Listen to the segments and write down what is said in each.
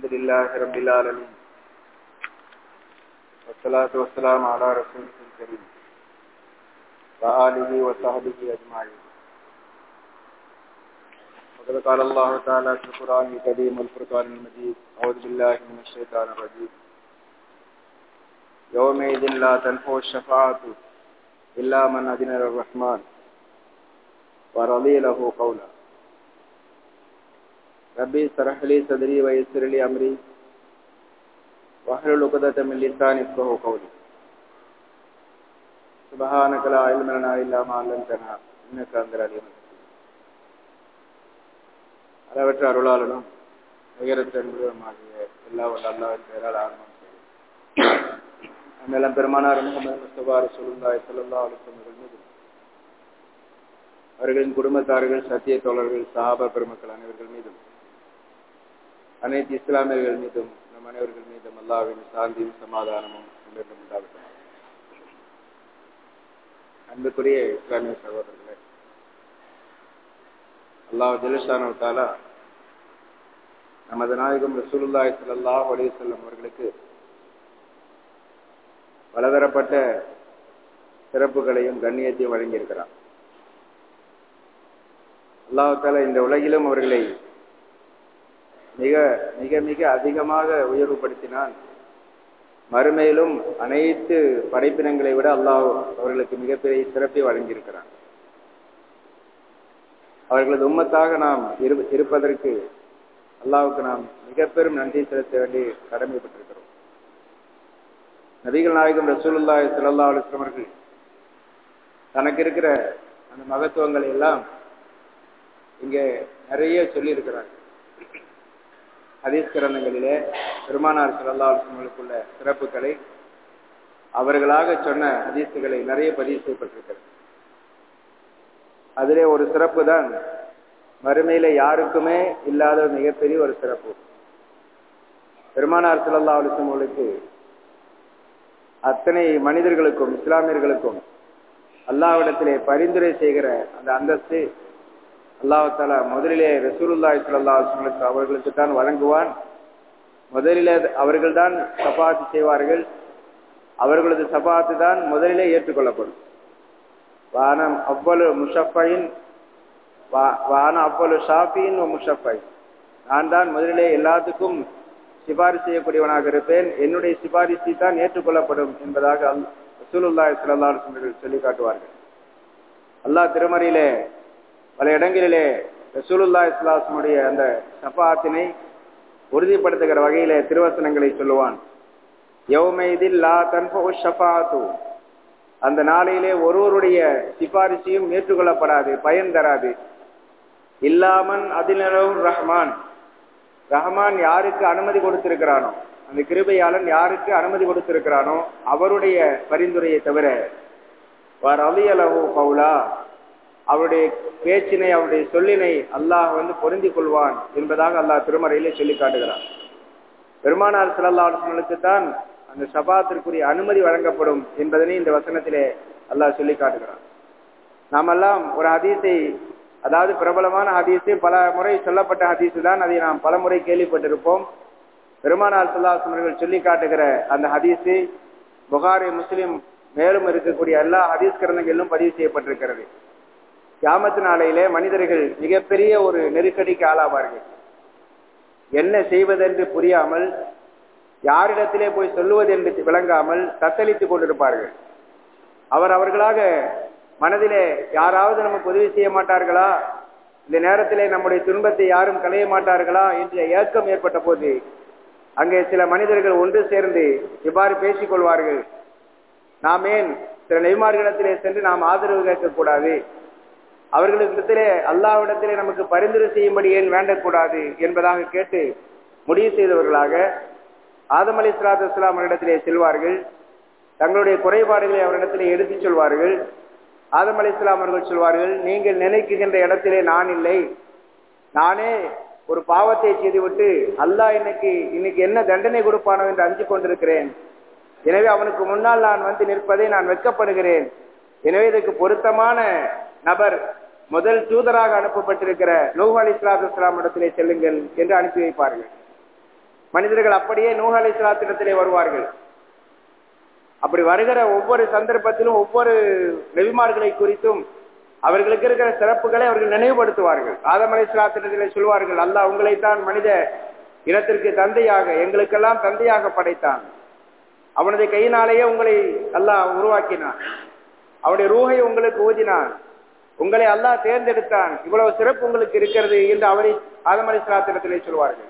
الحمد لله رب العالمين والصلاة والسلام على رسوله الكريم وآله وصحبه أجمعين وقد قال الله تعالى في القرآن الكريم والفرقان المجيد أعوذ بالله من الشيطان الرجيم يومئذ لا تنفع الشفاعة إلا من أذن للرحمن ورضي له قولا ربي اشرح لي صدري ويسر لي أمري واحلل عقدة من لساني يفقهوا قولي سبحانك لا علم لنا إلا ما علمتنا إنك أنت العليم அளவற்ற அருளாளனும் நிகரற்ற அன்புமாகிய எல்லா வல்ல அல்லாவின் பெயரால் ஆரம்பம் செய்யும் மேலும் பெருமானார் முகமது முஸ்தபா ரசூலுல்லாஹி ஸல்லல்லாஹு அலைஹி வஸல்லம் மீது அவர்களின் குடும்பத்தார்கள் சத்திய தோழர்கள் சஹாபா பெருமக்கள் அனைவர்கள் மீதும் அனைத்து இஸ்லாமியர்கள் மீதும் நம் அனைவர்கள் மீதும் அல்லாவின் சாந்தியும் சமாதானமும் என்றும் உண்டாகட்டும் அன்புக்குரிய இஸ்லாமிய சகோதரர்களே அல்லாஹ் ஜெலுஷானவத்தாலா நமது நாயகம் ரசூலுல்லாய் சல்லாஹ் அலிசல்லம் அவர்களுக்கு பலதரப்பட்ட சிறப்புகளையும் கண்ணியத்தையும் வழங்கியிருக்கிறார் அல்லாஹால இந்த உலகிலும் அவர்களை மிக மிக மிக அதிகமாக உயர்வுபடுத்தினான் மறுமையிலும் அனைத்து படைப்பினங்களை விட அல்லாஹ் அவர்களுக்கு மிகப்பெரிய சிறப்பை வழங்கியிருக்கிறான் அவர்களது உம்மத்தாக நாம் இருப்பதற்கு அல்லாவுக்கு நாம் மிக பெரும் நன்றி செலுத்த வேண்டி கடமைப்பட்டிருக்கிறோம் நபிகள் நாயகம் ரசூலுல்லா சல்லா அலுவலம் அவர்கள் தனக்கு இருக்கிற அந்த மகத்துவங்களை எல்லாம் இங்கே நிறைய சொல்லி ஹதீஸ் கிரந்தங்களிலே பெருமானார் சல்லா அலுவலங்களுக்குள்ள சிறப்புகளை அவர்களாக சொன்ன ஹதீஸுகளை நிறைய பதிவு செய்யப்பட்டிருக்கிறது அதிலே ஒரு சிறப்பு தான் மறுமையில யாருக்குமே இல்லாத மிகப்பெரிய ஒரு சிறப்பு பெருமானார் சல்லா அலுவலங்களுக்கு அத்தனை மனிதர்களுக்கும் இஸ்லாமியர்களுக்கும் அல்லாவிடத்திலே பரிந்துரை செய்கிற அந்த அந்தஸ்து அல்லாஹால முதலிலே ரசூலுல்லாய் சல்லா அலுவலங்களுக்கு அவர்களுக்கு தான் வழங்குவான் முதலிலே அவர்கள்தான் சபாத்து செய்வார்கள் அவர்களது சபாத்து தான் முதலிலே ஏற்றுக்கொள்ளப்படும் வானம் அவ்வளவு முஷஃபைன் வான அவ்வளவு ஷாஃபின் முஷஃபை நான் தான் முதலிலே எல்லாத்துக்கும் சிபாரிசு செய்யக்கூடியவனாக இருப்பேன் என்னுடைய சிபாரிசு தான் ஏற்றுக்கொள்ளப்படும் என்பதாக ரசூலுல்லா சல்லா சொல்லி காட்டுவார்கள் அல்லாஹ் திருமறையிலே பல இடங்களிலே ரசூலுல்லா இஸ்லாசனுடைய அந்த சபாத்தினை உறுதிப்படுத்துகிற வகையிலே திருவசனங்களை சொல்லுவான் யௌமைதில் லா தன்பு ஷஃபாத்து அந்த நாளையிலே ஒருவருடைய சிபாரிசையும் ஏற்றுக்கொள்ளப்படாது பயன் தராது இல்லாமன் அதிலும் ரஹ்மான் ரஹ்மான் யாருக்கு அனுமதி கொடுத்திருக்கிறானோ அந்த கிருபையாளன் யாருக்கு அனுமதி கொடுத்திருக்கிறானோ அவருடைய பரிந்துரையை தவிர வார் அலியலவு பவுலா அவருடைய பேச்சினை அவருடைய சொல்லினை அல்லாஹ் வந்து பொருந்தி கொள்வான் என்பதாக அல்லாஹ் திருமறையிலே சொல்லி காட்டுகிறான் பெருமானார் சிலல்லாளுக்கு தான் அந்த சபாத்திற்குரிய அனுமதி வழங்கப்படும் என்பதனை இந்த வசனத்திலே அல்லாஹ் சொல்லி காட்டுகிறான் நாமெல்லாம் ஒரு ஹதீஸை அதாவது பிரபலமான ஹதீஸு பல முறை சொல்லப்பட்ட ஹதீஸு தான் அதை நாம் பல முறை கேள்விப்பட்டிருப்போம் பெருமானார் சொல்லாசனர்கள் சொல்லி காட்டுகிற அந்த ஹதீஸு புகாரி முஸ்லிம் மேலும் இருக்கக்கூடிய எல்லா ஹதீஸ் கிரந்தங்களிலும் பதிவு செய்யப்பட்டிருக்கிறது கியாமத்து நாளையிலே மனிதர்கள் மிகப்பெரிய ஒரு நெருக்கடிக்கு ஆளாவார்கள் என்ன செய்வதென்று புரியாமல் யாரிடத்திலே போய் சொல்லுவது என்று விளங்காமல் தத்தளித்துக் கொண்டிருப்பார்கள் அவர் அவர்களாக மனதிலே யாராவது நமக்கு உதவி செய்ய மாட்டார்களா இந்த நேரத்திலே நம்முடைய துன்பத்தை யாரும் களைய மாட்டார்களா என்ற ஏக்கம் ஏற்பட்ட போது அங்கே சில மனிதர்கள் ஒன்று சேர்ந்து இவ்வாறு பேசிக் கொள்வார்கள் நாம் ஏன் சில நெய்மார்களிடத்திலே சென்று நாம் ஆதரவு கேட்கக்கூடாது அவர்களிடத்திலே அல்லாவிடத்திலே நமக்கு பரிந்துரை செய்யும்படி ஏன் வேண்டக்கூடாது என்பதாக கேட்டு முடிவு செய்தவர்களாக ஆதம் அலி இஸ்லாத்து இஸ்லாம் அவரிடத்திலே செல்வார்கள் தங்களுடைய குறைபாடுகளை அவரிடத்திலே எடுத்துச் சொல்வார்கள் ஆதம் அலி இஸ்லாம் அவர்கள் சொல்வார்கள் நீங்கள் நினைக்குகின்ற இடத்திலே நான் இல்லை நானே ஒரு பாவத்தை செய்துவிட்டு அல்லாஹ் இன்னைக்கு இன்னைக்கு என்ன தண்டனை கொடுப்பானோ என்று அஞ்சு கொண்டிருக்கிறேன் எனவே அவனுக்கு முன்னால் நான் வந்து நிற்பதை நான் வெட்கப்படுகிறேன் எனவே இதற்கு பொருத்தமான நபர் முதல் தூதராக அனுப்பப்பட்டிருக்கிற நூஹ் அலி இஸ்லாத்து இஸ்லாம் இடத்திலே செல்லுங்கள் என்று அனுப்பி வைப்பார்கள் மனிதர்கள் அப்படியே நூஹ் அலை சலாத்திடத்திலே வருவார்கள் அப்படி வருகிற ஒவ்வொரு சந்தர்ப்பத்திலும் ஒவ்வொரு நெவிமார்களை குறித்தும் அவர்களுக்கு இருக்கிற சிறப்புகளை அவர்கள் நினைவுபடுத்துவார்கள் ஆதம் அலை சலாத்திடத்திலே சொல்வார்கள் அல்லாஹ் உங்களைத்தான் மனித இனத்திற்கு தந்தையாக எங்களுக்கெல்லாம் தந்தையாக படைத்தான் அவனது கையினாலேயே உங்களை அல்லாஹ் உருவாக்கினான் அவனுடைய ரூஹை உங்களுக்கு ஊதினான் உங்களை அல்லாஹ் தேர்ந்தெடுத்தான் இவ்வளவு சிறப்பு உங்களுக்கு இருக்கிறது என்று அவரை ஆதம் அலி சலாத்திரத்திலே சொல்வார்கள்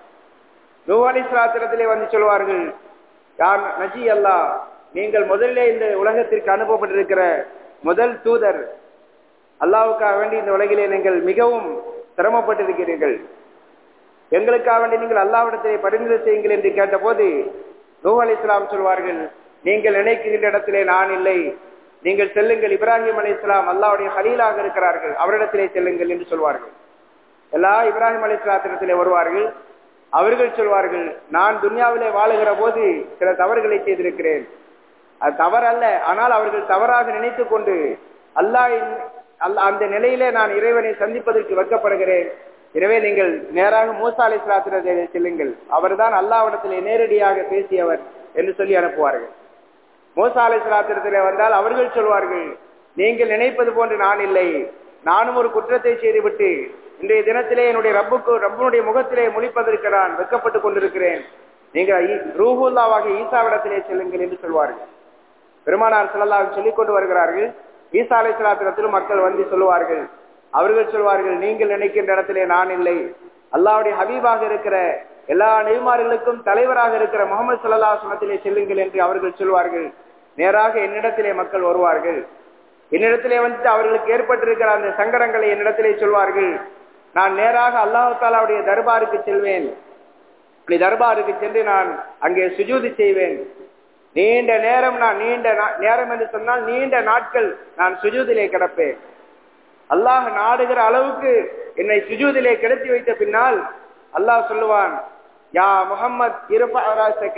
நூ அலி சலாத்திரத்திலே வந்து சொல்வார்கள் யார் நஜி அல்லா நீங்கள் முதலிலே இந்த உலகத்திற்கு அனுப்பப்பட்டிருக்கிற முதல் தூதர் அல்லாவுக்காக வேண்டி இந்த உலகிலே நீங்கள் மிகவும் சிரமப்பட்டிருக்கிறீர்கள் எங்களுக்காக வேண்டி நீங்கள் அல்லாவிடத்திலே பரிந்துரை செய்யுங்கள் என்று கேட்டபோது நூ அலி இஸ்லாம் சொல்வார்கள் நீங்கள் நினைக்கின்ற இடத்திலே நான் இல்லை நீங்கள் செல்லுங்கள் இப்ராஹிம் அலி இஸ்லாம் அல்லாவுடைய ஹலீலாக இருக்கிறார்கள் அவரிடத்திலே செல்லுங்கள் என்று சொல்வார்கள் எல்லா இப்ராஹிம் அலி இஸ்லாத்திடத்திலே வருவார்கள் அவர்கள் சொல்வார்கள் நான் துன்யாவிலே வாழுகிற போது சில தவறுகளை செய்திருக்கிறேன் அது தவறல்ல ஆனால் அவர்கள் தவறாக நினைத்து கொண்டு அல்லாஹ் அல்ல அந்த நிலையிலே நான் இறைவனை சந்திப்பதற்கு வைக்கப்படுகிறேன் எனவே நீங்கள் நேராக மூசா அலி இஸ்லாத்திரத்தை செல்லுங்கள் அவர்தான் அல்லாவிடத்திலே நேரடியாக பேசியவர் என்று சொல்லி அனுப்புவார்கள் மூசா அலி இஸ்லாத்திரத்திலே வந்தால் அவர்கள் சொல்வார்கள் நீங்கள் நினைப்பது போன்று நான் இல்லை நானும் ஒரு குற்றத்தை செய்துவிட்டு இன்றைய தினத்திலே என்னுடைய ரப்புக்கு ரப்பனுடைய முகத்திலே முழிப்பதற்கு நான் வெக்கப்பட்டுக் கொண்டிருக்கிறேன் நீங்கள் ரூஹுல்லாவாக ஈசாவிடத்திலே செல்லுங்கள் என்று சொல்வார்கள் பெருமானார் செல்லல்லாக சொல்லிக் கொண்டு வருகிறார்கள் ஈசா அலை சலாத்திரத்திலும் மக்கள் வந்து சொல்லுவார்கள் அவர்கள் சொல்வார்கள் நீங்கள் நினைக்கின்ற இடத்திலே நான் இல்லை அல்லாவுடைய ஹபீபாக இருக்கிற எல்லா நெய்மார்களுக்கும் தலைவராக இருக்கிற முகமது சல்லா சுனத்திலே செல்லுங்கள் என்று அவர்கள் சொல்வார்கள் நேராக என்னிடத்திலே மக்கள் வருவார்கள் என்னிடத்திலே வந்துட்டு அவர்களுக்கு ஏற்பட்டிருக்கிற அந்த சங்கடங்களை என்னிடத்திலே சொல்வார்கள் நான் நேராக அல்லாஹு தாலாவுடைய தர்பாருக்கு செல்வேன் இப்படி தர்பாருக்கு சென்று நான் அங்கே சுஜூதி செய்வேன் நீண்ட நேரம் நான் நீண்ட நேரம் என்று சொன்னால் நீண்ட நாட்கள் நான் சுஜூதிலே கிடப்பேன் அல்லாஹ் நாடுகிற அளவுக்கு என்னை சுஜூதிலே கிடத்தி வைத்த பின்னால் அல்லாஹ் சொல்லுவான் யா முகம்மது இருபாசக்க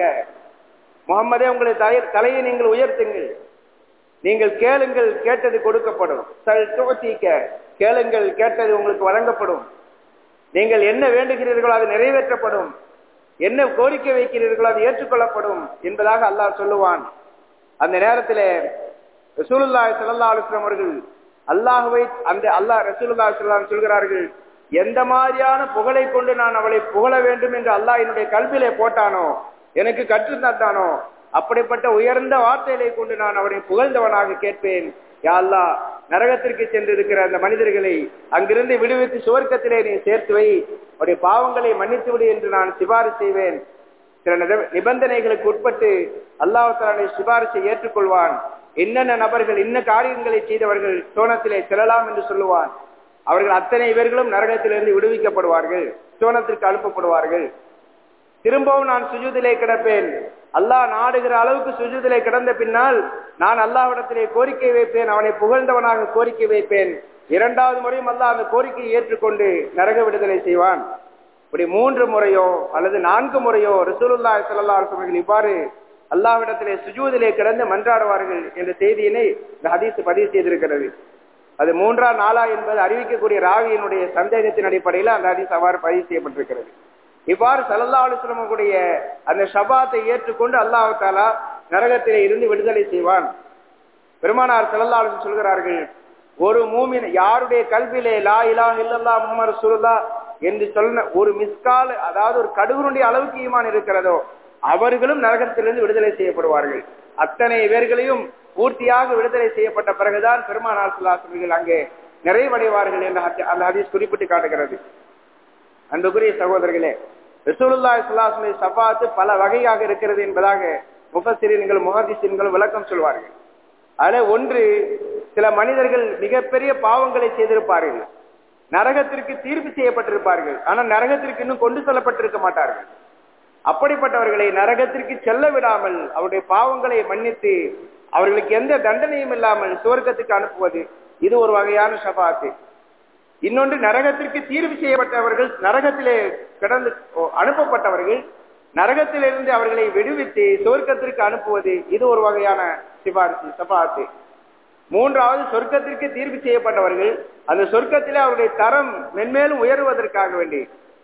முகம்மதே உங்களை தலை தலையை நீங்கள் உயர்த்துங்கள் நீங்கள் கேளுங்கள் கேட்டது கொடுக்கப்படும் சல் தோசிக்க கேளுங்கள் கேட்டது உங்களுக்கு வழங்கப்படும் நீங்கள் என்ன வேண்டுகிறீர்களோ அது நிறைவேற்றப்படும் என்ன கோரிக்கை வைக்கிறீர்களோ அது ஏற்றுக்கொள்ளப்படும் என்பதாக அல்லாஹ் சொல்லுவான் அந்த நேரத்தில் ரசூலுல்லா சல்லா அலுவலம் அவர்கள் அல்லாஹுவை அந்த அல்லாஹ் ரசூலுல்லா சொல்லாம் சொல்கிறார்கள் எந்த மாதிரியான புகழை கொண்டு நான் அவளை புகழ வேண்டும் என்று அல்லாஹ் என்னுடைய கல்வியிலே போட்டானோ எனக்கு கற்று தந்தானோ அப்படிப்பட்ட உயர்ந்த வார்த்தைகளை கொண்டு நான் அவரை புகழ்ந்தவனாக கேட்பேன் யா அல்லா நரகத்திற்கு சென்றிருக்கிற அந்த மனிதர்களை அங்கிருந்து விடுவித்து சுவர்க்கத்திலே நீ சேர்த்து வை அவருடைய பாவங்களை மன்னித்து விடு என்று நான் சிபாரிசு செய்வேன் சில நிபந்தனைகளுக்கு உட்பட்டு அல்லாஹாலை சிபாரிசை ஏற்றுக்கொள்வான் என்னென்ன நபர்கள் என்ன காரியங்களை செய்தவர்கள் சோனத்திலே செல்லலாம் என்று சொல்லுவான் அவர்கள் அத்தனை பேர்களும் நரகத்திலிருந்து விடுவிக்கப்படுவார்கள் சோனத்திற்கு அனுப்பப்படுவார்கள் திரும்பவும் நான் சுஜூதிலே கிடப்பேன் அல்லாஹ் நாடுகிற அளவுக்கு சுஜூதிலே கிடந்த பின்னால் நான் அல்லாவிடத்திலே கோரிக்கை வைப்பேன் அவனை புகழ்ந்தவனாக கோரிக்கை வைப்பேன் இரண்டாவது முறையும் அல்லாஹ் அந்த கோரிக்கையை ஏற்றுக்கொண்டு நரக விடுதலை செய்வான் இப்படி மூன்று முறையோ அல்லது நான்கு முறையோ ரசூலுல்லா சல்லா அவர்கள் இவ்வாறு அல்லாவிடத்திலே சுஜூதிலே கிடந்து மன்றாடுவார்கள் என்ற செய்தியினை இந்த ஹதீஸ் பதிவு செய்திருக்கிறது அது மூன்றா நாளா என்பது அறிவிக்கக்கூடிய ராவியினுடைய சந்தேகத்தின் அடிப்படையில் அந்த ஹதீஸ் அவ்வாறு பதிவு செய்யப்பட்டிருக்கிறது இவ்வாறு சல்லா அலுவலமுடைய அந்த ஷபாத்தை ஏற்றுக்கொண்டு அல்லாஹு தாலா நரகத்திலே இருந்து விடுதலை செய்வான் பெருமானார் சல்லா அலுவலம் சொல்கிறார்கள் ஒரு மூமின் யாருடைய கல்வியிலே லா இலா இல்லல்லா முகமது சுருதா என்று சொன்ன ஒரு மிஸ்கால் அதாவது ஒரு கடுகுனுடைய அளவுக்கு ஈமான் இருக்கிறதோ அவர்களும் நரகத்திலிருந்து விடுதலை செய்யப்படுவார்கள் அத்தனை பேர்களையும் பூர்த்தியாக விடுதலை செய்யப்பட்ட பிறகுதான் பெருமானார் சுல்லாசமிகள் அங்கே நிறைவடைவார்கள் என்று அந்த ஹதீஸ் குறிப்பிட்டு காட்டுகிறது அன்புக்குரிய சகோதரர்களே ரசூலுல்லா இஸ்லாஸ்மை சபாத்து பல வகையாக இருக்கிறது என்பதாக முகசிரியன்கள் முகதிசின்கள் விளக்கம் சொல்வார்கள் அதுல ஒன்று சில மனிதர்கள் மிகப்பெரிய பாவங்களை செய்திருப்பார்கள் நரகத்திற்கு தீர்ப்பு செய்யப்பட்டிருப்பார்கள் ஆனால் நரகத்திற்கு இன்னும் கொண்டு செல்லப்பட்டிருக்க மாட்டார்கள் அப்படிப்பட்டவர்களை நரகத்திற்கு செல்ல விடாமல் அவருடைய பாவங்களை மன்னித்து அவர்களுக்கு எந்த தண்டனையும் இல்லாமல் சுவர்க்கத்துக்கு அனுப்புவது இது ஒரு வகையான ஷபாத்து இன்னொன்று நரகத்திற்கு தீர்வு செய்யப்பட்டவர்கள் நரகத்திலே கிடந்து அனுப்பப்பட்டவர்கள் நரகத்திலிருந்து அவர்களை விடுவித்து சொர்க்கத்திற்கு அனுப்புவது இது ஒரு வகையான சிபாரிசு சபாத்து மூன்றாவது சொர்க்கத்திற்கு தீர்வு செய்யப்பட்டவர்கள் அந்த சொர்க்கத்திலே அவருடைய தரம் மென்மேலும் உயர்வதற்காக வேண்டி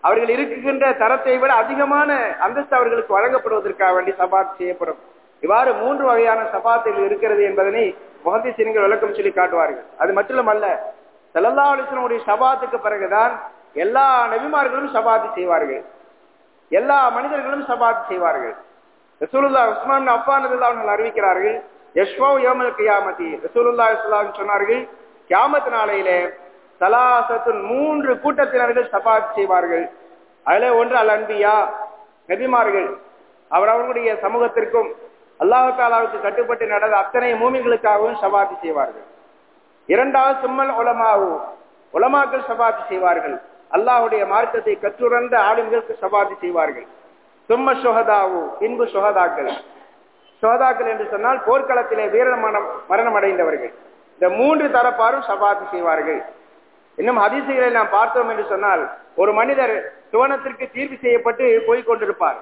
அவர்கள் இருக்குகின்ற தரத்தை விட அதிகமான அந்தஸ்து அவர்களுக்கு வழங்கப்படுவதற்காக வேண்டி சபாத் செய்யப்படும் இவ்வாறு மூன்று வகையான சபாத்துகள் இருக்கிறது என்பதனை முகத்திசீன்கள் விளக்கம் சொல்லி காட்டுவார்கள் அது மட்டுமல்ல செல்லல்லா அலிஸ்லமுடைய சபாத்துக்கு பிறகுதான் எல்லா நபிமார்களும் சபாத்து செய்வார்கள் எல்லா மனிதர்களும் சபாத்து செய்வார்கள் ரசூலுல்லா உஸ்மான் அப்பான் அவர்கள் அறிவிக்கிறார்கள் யஷ்வோ யோமல் கியாமதி ரசூலுல்லா இஸ்லாம் சொன்னார்கள் கியாமத் நாளையிலே சலாசத்தின் மூன்று கூட்டத்தினர்கள் சபாத் செய்வார்கள் அதுல ஒன்று அல் அன்பியா நபிமார்கள் அவர் அவர்களுடைய சமூகத்திற்கும் அல்லாஹு தாலாவுக்கு கட்டுப்பட்டு நடந்த அத்தனை மூமிகளுக்காகவும் சபாத்தி செய்வார்கள் இரண்டாவது சும்மல் உலமாவு உலமாக்கள் சபாத்தி செய்வார்கள் அல்லாஹுடைய மார்க்கத்தை கற்றுணர்ந்த ஆளுங்களுக்கு சபாத்தி செய்வார்கள் சும்ம சுகதாவு பின்பு சுகதாக்கள் சுகதாக்கள் என்று சொன்னால் போர்க்களத்திலே வீர மரணம் அடைந்தவர்கள் இந்த மூன்று தரப்பாரும் சபாத்தி செய்வார்கள் இன்னும் ஹதீசுகளை நாம் பார்த்தோம் என்று சொன்னால் ஒரு மனிதர் சுவனத்திற்கு தீர்வு செய்யப்பட்டு போய் கொண்டிருப்பார்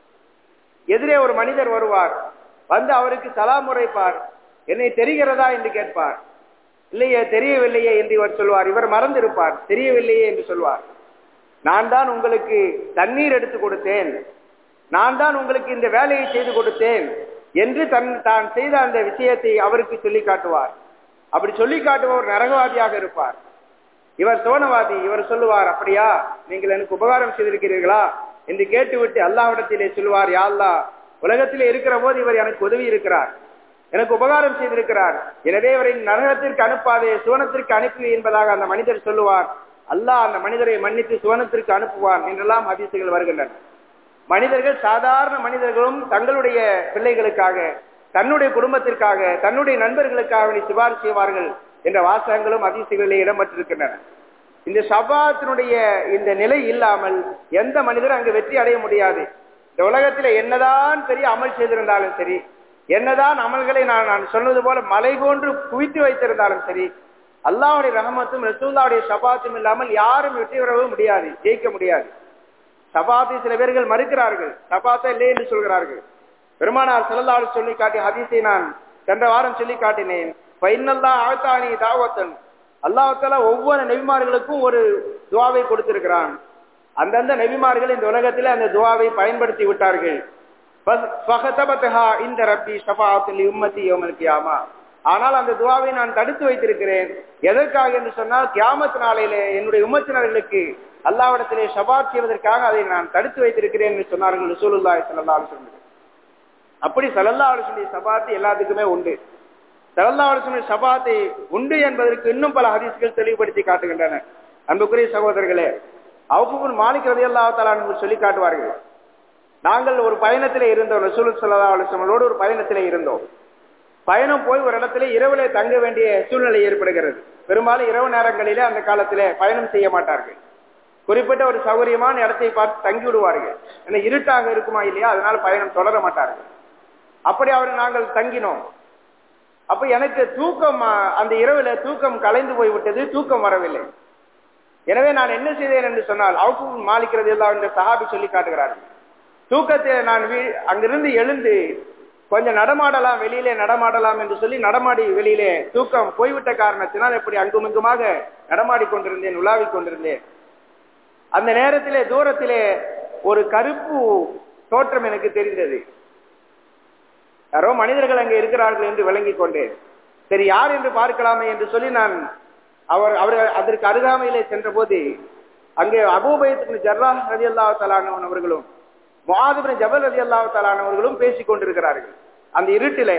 எதிரே ஒரு மனிதர் வருவார் வந்து அவருக்கு சலாம் உரைப்பார் என்னை தெரிகிறதா என்று கேட்பார் இல்லையே தெரியவில்லையே என்று இவர் சொல்வார் இவர் மறந்திருப்பார் தெரியவில்லையே என்று சொல்வார் நான் தான் உங்களுக்கு தண்ணீர் எடுத்து கொடுத்தேன் நான் தான் உங்களுக்கு இந்த வேலையை செய்து கொடுத்தேன் என்று தன் தான் செய்த அந்த விஷயத்தை அவருக்கு சொல்லி காட்டுவார் அப்படி சொல்லி காட்டுபவர் நரகவாதியாக இருப்பார் இவர் சோனவாதி இவர் சொல்லுவார் அப்படியா நீங்கள் எனக்கு உபகாரம் செய்திருக்கிறீர்களா என்று கேட்டுவிட்டு அல்லாஹிடத்திலே சொல்லுவார் யாழ்லா உலகத்திலே இருக்கிற போது இவர் எனக்கு உதவி இருக்கிறார் எனக்கு உபகாரம் செய்திருக்கிறார் எனவே இவரை நரகத்திற்கு அனுப்பாதே சுவனத்திற்கு அனுப்பி என்பதாக அந்த மனிதர் சொல்லுவார் அல்லாஹ் அந்த மனிதரை மன்னித்து சுவனத்திற்கு அனுப்புவான் என்றெல்லாம் ஹதீசுகள் வருகின்றன மனிதர்கள் சாதாரண மனிதர்களும் தங்களுடைய பிள்ளைகளுக்காக தன்னுடைய குடும்பத்திற்காக தன்னுடைய நண்பர்களுக்காக சிபாரிசு செய்வார்கள் என்ற வாசகங்களும் அதிசயங்களிலே இடம்பெற்றிருக்கின்றன இந்த சபாத்தினுடைய இந்த நிலை இல்லாமல் எந்த மனிதரும் அங்கு வெற்றி அடைய முடியாது இந்த உலகத்தில் என்னதான் பெரிய அமல் செய்திருந்தாலும் சரி என்னதான் அமல்களை நான் நான் சொன்னது போல மலை போன்று குவித்து வைத்திருந்தாலும் சரி அல்லாவுடைய ரஹமத்தும் ரசூல்லாவுடைய சபாத்தும் இல்லாமல் யாரும் வெற்றி பெறவும் முடியாது ஜெயிக்க முடியாது சபாத்தை சில பேர்கள் மறுக்கிறார்கள் சபாத்தா இல்லை என்று சொல்கிறார்கள் பெருமானார் செல்லல்லாடு சொல்லி காட்டி ஹதீஸை நான் சென்ற வாரம் சொல்லி காட்டினேன் பைனல்லா ஆழ்த்தானி தாவத்தன் அல்லாஹால ஒவ்வொரு நெபிமார்களுக்கும் ஒரு துவாவை கொடுத்திருக்கிறான் அந்தந்த நெபிமார்கள் இந்த உலகத்தில் அந்த துவாவை பயன்படுத்தி விட்டார்கள் இந்த ரப்பி ஷபாத்தில் உம்மத்தி யோமல் கியாமா ஆனால் அந்த துவாவை நான் தடுத்து வைத்திருக்கிறேன் எதற்காக என்று சொன்னால் கியாமத் நாளையிலே என்னுடைய உம்மத்தினர்களுக்கு அல்லாவிடத்திலே ஷபாத் செய்வதற்காக அதை நான் தடுத்து வைத்திருக்கிறேன் என்று சொன்னார்கள் ரசூலுல்லாய் சல்லா சொன்னது அப்படி சல்லல்லா அலுவலி சபாத்து எல்லாத்துக்குமே உண்டு சல்லல்லா அலுவலி சபாத்தை உண்டு என்பதற்கு இன்னும் பல ஹதீஸ்கள் தெளிவுபடுத்தி காட்டுகின்றன அன்புக்குரிய சகோதரர்களே அவுப்புன் மாலிக் ரதி அல்லா தலான்னு சொல்லி காட்டுவார்கள் நாங்கள் ஒரு பயணத்திலே இருந்தோம் ரசூல் சல்லா அலுவலோடு ஒரு பயணத்திலே இருந்தோம் பயணம் போய் ஒரு இடத்துல இரவுல தங்க வேண்டிய சூழ்நிலை ஏற்படுகிறது பெரும்பாலும் இரவு நேரங்களிலே அந்த காலத்திலே பயணம் செய்ய மாட்டார்கள் குறிப்பிட்ட ஒரு சௌகரியமான இடத்தை பார்த்து தங்கி விடுவார்கள் ஏன்னா இருட்டாக இருக்குமா இல்லையா அதனால பயணம் தொடர மாட்டார்கள் அப்படி அவர் நாங்கள் தங்கினோம் அப்ப எனக்கு தூக்கம் அந்த இரவுல தூக்கம் கலைந்து போய்விட்டது தூக்கம் வரவில்லை எனவே நான் என்ன செய்தேன் என்று சொன்னால் அவுப்பு மாலிக்கிறது எல்லாம் இந்த சஹாபி சொல்லி காட்டுகிறார்கள் தூக்கத்தை நான் அங்கிருந்து எழுந்து கொஞ்சம் நடமாடலாம் வெளியிலே நடமாடலாம் என்று சொல்லி நடமாடி வெளியிலே தூக்கம் போய்விட்ட காரணத்தினால் எப்படி அங்குமிங்குமாக நடமாடி கொண்டிருந்தேன் உலாவிக் கொண்டிருந்தேன் அந்த நேரத்திலே தூரத்திலே ஒரு கருப்பு தோற்றம் எனக்கு தெரிந்தது யாரோ மனிதர்கள் அங்கே இருக்கிறார்கள் என்று விளங்கிக் கொண்டேன் சரி யார் என்று பார்க்கலாமே என்று சொல்லி நான் அவர் அவர் அதற்கு அருகாமையிலே சென்ற போது அங்கே அபூபயத்துக்கு ஜர்ரா ரதி அல்லா தலானவர்களும் மாதுபின் ஜபல் ரதி அல்லா தலானவர்களும் பேசிக் கொண்டிருக்கிறார்கள் அந்த இருட்டிலே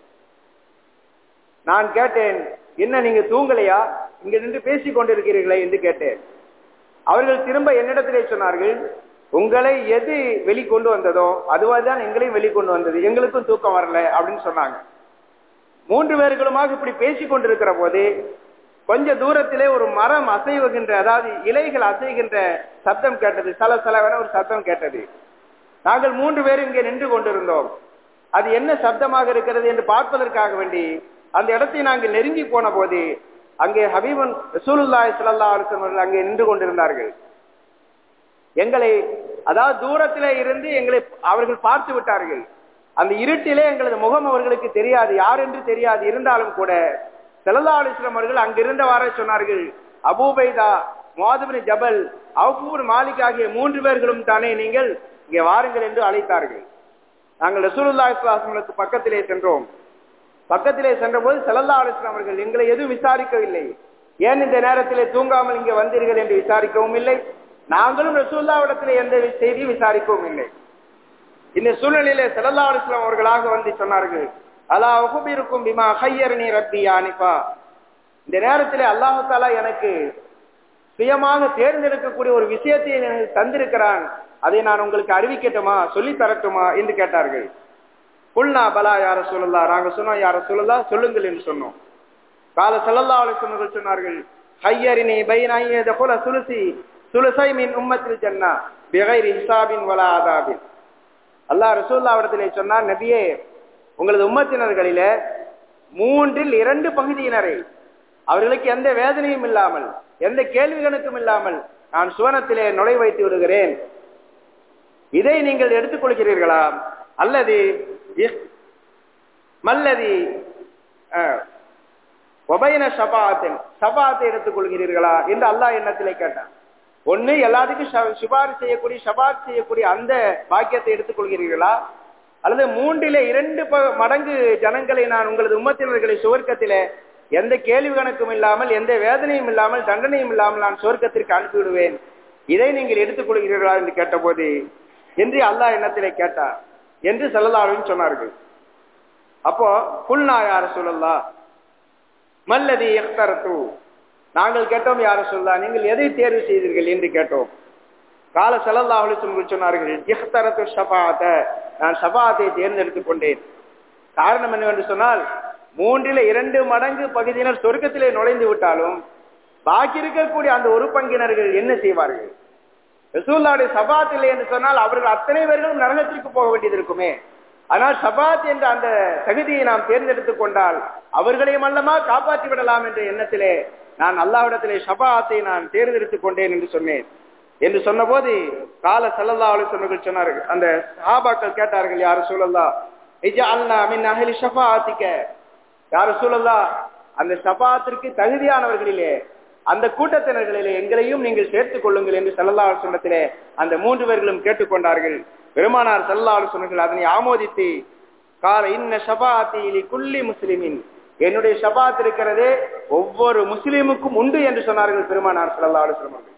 நான் கேட்டேன் என்ன நீங்க தூங்கலையா இங்க நின்று பேசிக் கொண்டிருக்கிறீர்களே என்று கேட்டேன் அவர்கள் திரும்ப என்னிடத்திலே சொன்னார்கள் உங்களை எது வெளிக்கொண்டு வந்ததோ அதுவாதான் எங்களையும் வெளிக்கொண்டு வந்தது எங்களுக்கும் தூக்கம் வரல அப்படின்னு சொன்னாங்க மூன்று பேர்களுமாக இப்படி பேசிக் கொண்டிருக்கிற போது கொஞ்ச தூரத்திலே ஒரு மரம் அசைவுகின்ற அதாவது இலைகள் அசைகின்ற சத்தம் கேட்டது சல சலவென ஒரு சத்தம் கேட்டது நாங்கள் மூன்று பேரும் இங்கே நின்று கொண்டிருந்தோம் அது என்ன சப்தமாக இருக்கிறது என்று பார்ப்பதற்காக வேண்டி அந்த இடத்தை நாங்கள் நெருங்கி போன போது அங்கே ஹபீபன் ரசூலுல்லாய் சல்லா அலுவலர்கள் அங்கே நின்று கொண்டிருந்தார்கள் எங்களை அதாவது தூரத்திலே இருந்து எங்களை அவர்கள் பார்த்து விட்டார்கள் அந்த இருட்டிலே எங்களது முகம் அவர்களுக்கு தெரியாது யார் என்று தெரியாது இருந்தாலும் கூட செல்லல்லா அலிஸ்லம் அவர்கள் அங்கிருந்தவாறே சொன்னார்கள் அபூபைதா மோதபின் ஜபல் அவுபூர் மாலிக் ஆகிய மூன்று பேர்களும் தானே நீங்கள் இங்கே வாருங்கள் என்று அழைத்தார்கள் நாங்கள் ரசூலுல்லா இஸ்லாசங்களுக்கு பக்கத்திலே சென்றோம் பக்கத்திலே சென்றபோது செல்லல்லா அலிஸ்லாம் அவர்கள் எங்களை எதுவும் விசாரிக்கவில்லை ஏன் இந்த நேரத்திலே தூங்காமல் இங்கே வந்தீர்கள் என்று விசாரிக்கவும் இல்லை நாங்களும் ரசூல்லாவிடத்திலே எந்த செய்தியும் விசாரிக்கவும் இல்லை இந்த சூழ்நிலையிலே செல்லல்லா அலிஸ்லாம் அவர்களாக வந்து சொன்னார்கள் அலா உகுபிருக்கும் பிமா ஹையர்னி ரப்பி அனிஃபா இந்த நேரத்திலே அல்லாஹு தாலா எனக்கு சுயமாக தேர்ந்தெடுக்கக்கூடிய ஒரு விஷயத்தை எனக்கு தந்திருக்கிறான் அதை நான் உங்களுக்கு அறிவிக்கட்டுமா சொல்லி தரட்டுமா என்று கேட்டார்கள் புல்னா பலா யார சொல்லலா நாங்க சொன்னோம் யார சொல்லலா சொல்லுங்கள் என்று சொன்னோம் கால செல்லல்லா சொன்னர்கள் சொன்னார்கள் ஹையரினி பைனாயத குல சுலுசி சுலுசை மின் உம்மத்தில் ஜன்னா பிகைர் ஹிசாபின் வலா ஆதாபின் அல்லாஹ் ரசூல்லாவிடத்திலே சொன்னார் நபியே உங்களது உம்மத்தினர்களில மூன்றில் இரண்டு பகுதியினரை அவர்களுக்கு எந்த வேதனையும் இல்லாமல் எந்த கேள்வி கணக்கும் இல்லாமல் நான் சுவனத்திலே நுழை வைத்து விடுகிறேன் இதை நீங்கள் எடுத்துக்கொள்கிறீர்களா அல்லது மல்லதி ஒபைன ஷபாத்தின் ஷபாத்தை எடுத்துக்கொள்கிறீர்களா என்று அல்லாஹ் எண்ணத்திலே கேட்டான் ஒண்ணு எல்லாத்துக்கும் சிபாரிசு செய்யக்கூடிய ஷபாத் செய்யக்கூடிய அந்த பாக்கியத்தை எடுத்துக்கொள்கிறீர்களா அல்லது மூன்றிலே இரண்டு மடங்கு ஜனங்களை நான் உங்களது உம்மத்தினர்களை சுவர்க்கத்திலே எந்த கேள்வி கணக்கும் இல்லாமல் எந்த வேதனையும் இல்லாமல் தண்டனையும் இல்லாமல் நான் சுவர்க்கத்திற்கு அனுப்பிவிடுவேன் இதை நீங்கள் எடுத்துக்கொள்கிறீர்களா என்று கேட்டபோது என்று அல்லாஹ் எண்ணத்திலே கேட்டார் என்று செல்லலாரும் சொன்னார்கள் அப்போ புல்னா யார சொல்லலா மல்லதி எக்தரத்து நாங்கள் கேட்டோம் யார சொல்லா நீங்கள் எதை தேர்வு செய்தீர்கள் என்று கேட்டோம் கால செல்லல்லா சொன்னார்கள் எக்தரத்து ஷபாத்த நான் ஷபாத்தை தேர்ந்தெடுத்துக் கொண்டேன் காரணம் என்னவென்று சொன்னால் மூன்றில இரண்டு மடங்கு பகுதியினர் சொர்க்கத்திலே நுழைந்து விட்டாலும் பாக்கி இருக்கக்கூடிய அந்த ஒரு பங்கினர்கள் என்ன செய்வார்கள் ரசூல்லாவுடைய சபாத் இல்லை என்று சொன்னால் அவர்கள் அத்தனை பேர்களும் நரகத்திற்கு போக வேண்டியது இருக்குமே ஆனால் சபாத் என்ற அந்த தகுதியை நாம் தேர்ந்தெடுத்துக் கொண்டால் அவர்களையும் அல்லமா காப்பாற்றி விடலாம் என்ற எண்ணத்திலே நான் அல்லாவிடத்திலே ஷபாத்தை நான் தேர்ந்தெடுத்துக் கொண்டேன் என்று சொன்னேன் என்று சொன்னபோது கால சல்லல்லா அலுவலர்கள் சொன்னார்கள் அந்த சஹாபாக்கள் கேட்டார்கள் யாரு சூழல்லா அல்லா மின் அகலி ஷபாத்திக்க யாரு சூழல்லா அந்த ஷபாத்திற்கு தகுதியானவர்களிலே அந்த கூட்டத்தினர்களிலே எங்களையும் நீங்கள் சேர்த்துக் கொள்ளுங்கள் என்று சல்லல்லா சொன்னத்திலே அந்த மூன்று பேர்களும் கேட்டுக்கொண்டார்கள் பெருமானார் சல்லா சொன்னார்கள் அதனை ஆமோதித்து கால இன்ன ஷபாத்தி குல்லி முஸ்லிமின் என்னுடைய ஷபாத் இருக்கிறதே ஒவ்வொரு முஸ்லிமுக்கும் உண்டு என்று சொன்னார்கள் பெருமானார் சல்லா சொன்னார்கள்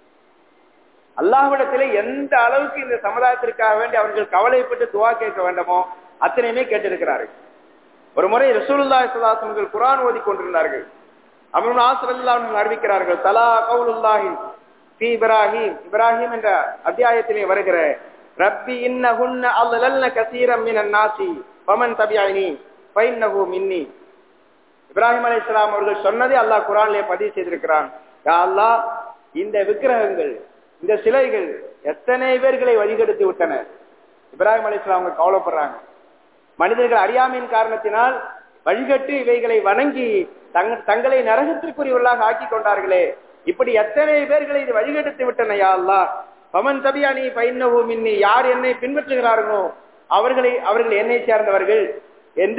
அல்லாஹ்விடத்திலே எந்த அளவுக்கு இந்த சமுதாயத்திற்காக வேண்டி அவர்கள் கவலைப்பட்டு துவா கேட்க வேண்டுமோ அத்தனையுமே கேட்டிருக்கிறார்கள் ஒரு முறை ரசூலுல்லா சுல்லாசன்கள் குரான் ஓதி கொண்டிருந்தார்கள் அமருன் ஆசிரல்லாவும் அறிவிக்கிறார்கள் தலா கவுலுல்லாஹி பி இப்ராஹிம் இப்ராஹிம் என்ற அத்தியாயத்திலே வருகிற ரப்பி இன்னஹுன்ன அல்லல்ன கசீரம் மினன் நாசி பமன் தபியாயினி பைன்னஹு மின்னி இப்ராஹிம் அலி இஸ்லாம் அவர்கள் சொன்னதை அல்லாஹ் குரானிலே பதிவு செய்திருக்கிறான் யா அல்லாஹ் இந்த விக்கிரகங்கள் இந்த சிலைகள் எத்தனை பேர்களை வழிகெடுத்து விட்டன இப்ராஹிம் அலி இஸ்லாம் அவங்க கவலைப்படுறாங்க மனிதர்கள் அறியாமையின் காரணத்தினால் வழிகட்டு இவைகளை வணங்கி தங் தங்களை நரகத்திற்குரியவர்களாக ஆக்கி கொண்டார்களே இப்படி எத்தனை பேர்களை இது வழிகெடுத்து விட்டன யா அல்லா பமன் தபியானி பைன்னஹு மின்னி யார் என்னை பின்பற்றுகிறார்களோ அவர்களை அவர்கள் என்னை சேர்ந்தவர்கள் என்று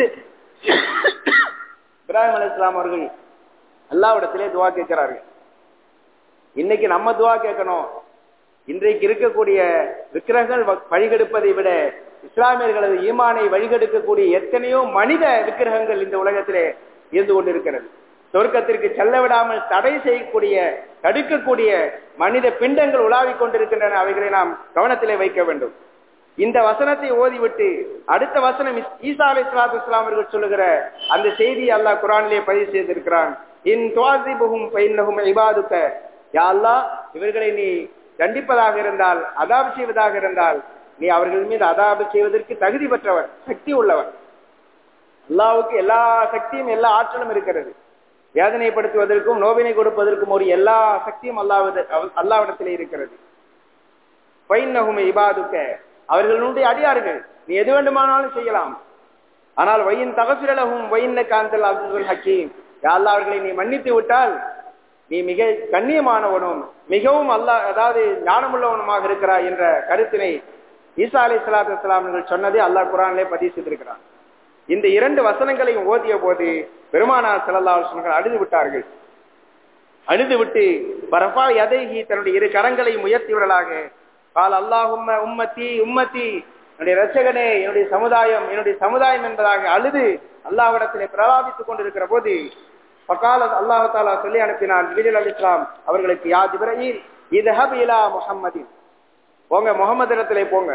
இப்ராஹிம் அலி இஸ்லாம் அவர்கள் அல்லாவிடத்திலே துவா கேட்கிறார்கள் இன்னைக்கு நம்ம துவா கேட்கணும் இன்றைக்கு இருக்கக்கூடிய விக்கிரகங்கள் வழிகெடுப்பதை விட இஸ்லாமியர்களது ஈமானை வழிகெடுக்கக்கூடிய எத்தனையோ மனித விக்கிரகங்கள் இந்த உலகத்திலே இருந்து கொண்டிருக்கிறது சொர்க்கத்திற்கு செல்ல விடாமல் தடை செய்யக்கூடிய தடுக்கக்கூடிய மனித பிண்டங்கள் உலாவிக் கொண்டிருக்கின்றன அவைகளை நாம் கவனத்திலே வைக்க வேண்டும் இந்த வசனத்தை ஓதிவிட்டு அடுத்த வசனம் ஈசா அலி இஸ்லாத்து இஸ்லாம் அவர்கள் சொல்லுகிற அந்த செய்தியை அல்லாஹ் குரானிலே பதிவு செய்திருக்கிறான் இன் துவாசிபுகும் பைன்னகும் இபாதுக்க யா அல்லாஹ் இவர்களை நீ தண்டிப்பதாக இருந்தால் அதாபு செய்வதாக இருந்தால் நீ அவர்கள் மீது அதாபு செய்வதற்கு தகுதி பெற்றவர் சக்தி உள்ளவர் அல்லாவுக்கு எல்லா சக்தியும் எல்லா ஆற்றலும் இருக்கிறது வேதனைப்படுத்துவதற்கும் நோவினை கொடுப்பதற்கும் ஒரு எல்லா சக்தியும் அல்லாவது அல்லாவிடத்திலே இருக்கிறது பைன்னகுமை இபாதுக்க அவர்களுடைய அடியார்கள் நீ எது வேண்டுமானாலும் செய்யலாம் ஆனால் வையின் தகசிரலகும் வையின்ன காந்தல் அப்துல் ஹக்கீம் யாழ்லா அவர்களை நீ மன்னித்து விட்டால் நீ மிக கண்ணியமானவனும் மிகவும் அல்லா அதாவது ஞானமுள்ளவனுமாக இருக்கிறாய் என்ற கருத்தினை ஈசா அலி சலாத்து இஸ்லாமர்கள் சொன்னதை அல்லாஹ் குரானிலே பதிவு செய்திருக்கிறான் இந்த இரண்டு வசனங்களையும் ஓதிய போது பெருமானார் செல்லல்லா சொன்னார்கள் அழுது விட்டார்கள் அழுது விட்டு பரஃபா யதைஹி தன்னுடைய இரு கரங்களை உயர்த்தியவர்களாக கால் அல்லாஹும்ம உம்மத்தி உம்மத்தி என்னுடைய ரச்சகனே என்னுடைய சமுதாயம் என்னுடைய சமுதாயம் என்பதாக அழுது அல்லாஹ்விடத்திலே பிரலாபித்துக் கொண்டிருக்கிற போது பக்கால அல்லாஹு தாலா சொல்லி அனுப்பினான் ஜிபிரில் அலி இஸ்லாம் அவர்களுக்கு யா ஜிப்ரஹீல் இதஹப் இலா முஹம்மதின் போங்க முகமது இடத்திலே போங்க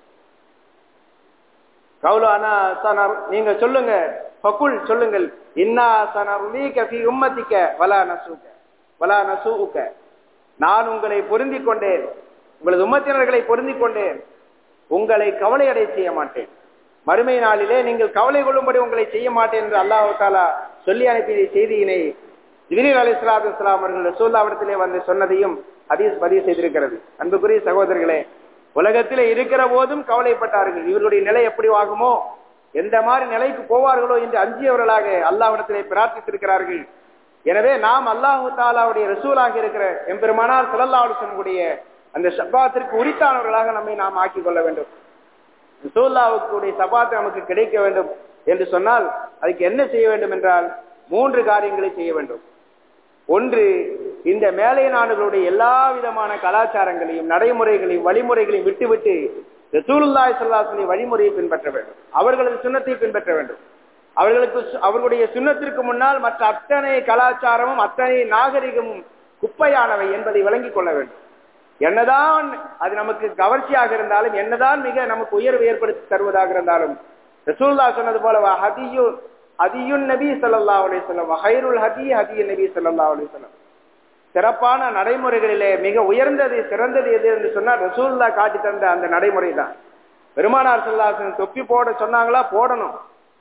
கவுலு அனா சனர் நீங்க சொல்லுங்க ஃபகுல் சொல்லுங்கள் இன்னா சனர்லீக ஃபி உம்மத்திக்க வலா நசூக வலா நசூக நான் உங்களை பொருந்திக் கொண்டேன் உங்களது உம்மத்தினர்களை பொருந்திக் கொண்டேன் உங்களை கவலை அடைய செய்ய மாட்டேன் மறுமை நாளிலே நீங்கள் கவலை கொள்ளும்படி உங்களை செய்ய மாட்டேன் என்று அல்லாஹு தாலா சொல்லி அனுப்பிய செய்தியினை ஜிபிரில் அலி இஸ்லாத்து இஸ்லாம் அவர்கள் ரசூல்லாவிடத்திலே வந்து சொன்னதையும் ஹதீஸ் பதிவு செய்திருக்கிறது அன்புக்குரிய சகோதரர்களே உலகத்திலே இருக்கிற போதும் கவலைப்பட்டார்கள் இவர்களுடைய நிலை எப்படி ஆகுமோ எந்த மாதிரி நிலைக்கு போவார்களோ என்று அஞ்சியவர்களாக அல்லாஹ்விடத்திலே பிரார்த்தித்திருக்கிறார்கள் எனவே நாம் அல்லாஹு தாலாவுடைய ரசூலாக இருக்கிற எம்பெருமானார் சிலல்லா சொல்லக்கூடிய அந்த சப்பாத்திற்கு உரித்தானவர்களாக நம்மை நாம் ஆக்கிக் கொள்ள வேண்டும் ரசூல்லாவுக்குடைய சபாத்து நமக்கு கிடைக்க வேண்டும் என்று சொன்னால் அதுக்கு என்ன செய்ய வேண்டும் என்றால் மூன்று காரியங்களை செய்ய வேண்டும் ஒன்று இந்த மேலை நாடுகளுடைய எல்லா விதமான கலாச்சாரங்களையும் நடைமுறைகளையும் வழிமுறைகளையும் விட்டுவிட்டு ரசூலுல்லாய் சல்லாசனை வழிமுறையை பின்பற்ற வேண்டும் அவர்களது சுண்ணத்தை பின்பற்ற வேண்டும் அவர்களுக்கு அவர்களுடைய சுண்ணத்திற்கு முன்னால் மற்ற அத்தனை கலாச்சாரமும் அத்தனை நாகரிகமும் குப்பையானவை என்பதை விளங்கிக் கொள்ள வேண்டும் என்னதான் அது நமக்கு கவர்ச்சியாக இருந்தாலும் என்னதான் மிக நமக்கு உயர்வு ஏற்படுத்தி தருவதாக இருந்தாலும் ரசூல்லா சொன்னது போல ஹதியு ஹதியுன் நபி சல்லா அலிஸ்லாம் ஹைருல் ஹதி ஹதிய நபி சல்லா அலிஸ்லாம் சிறப்பான நடைமுறைகளிலே மிக உயர்ந்தது சிறந்தது எது என்று சொன்னால் ரசூல்லா காட்டி தந்த அந்த நடைமுறை தான் பெருமானார் சொல்லாசன் தொப்பி போட சொன்னாங்களா போடணும்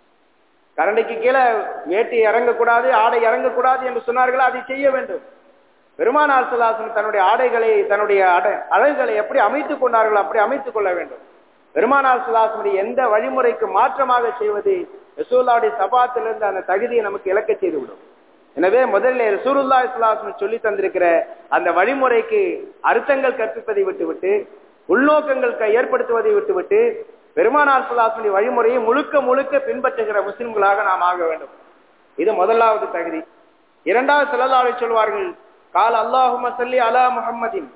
கரண்டைக்கு கீழே வேட்டி இறங்கக்கூடாது ஆடை இறங்கக்கூடாது என்று சொன்னார்களா அதை செய்ய வேண்டும் பெருமானார் சொல்லாசன் தன்னுடைய ஆடைகளை தன்னுடைய அடை அழகுகளை எப்படி அமைத்துக் கொண்டார்களோ அப்படி அமைத்துக் கொள்ள வேண்டும் பெருமானார் சுல்லாசனுடைய எந்த வழிமுறைக்கு மாற்றமாக செய்வது ரசூல்லாவுடைய சபாத்திலிருந்து அந்த தகுதியை நமக்கு இழக்க செய்துவிடும் எனவே முதல்ல ரசூருல்லா இஸ்லாசன் சொல்லி தந்திருக்கிற அந்த வழிமுறைக்கு அர்த்தங்கள் கற்பிப்பதை விட்டுவிட்டு உள்நோக்கங்கள் ஏற்படுத்துவதை விட்டுவிட்டு பெருமானார் சுல்லாசனுடைய வழிமுறையை முழுக்க முழுக்க பின்பற்றுகிற முஸ்லிம்களாக நாம் ஆக வேண்டும் இது முதலாவது தகுதி இரண்டாவது செல்லல்லாவை சொல்வார்கள் கால் அல்லாஹும சல்லி அலா முஹம்மதின்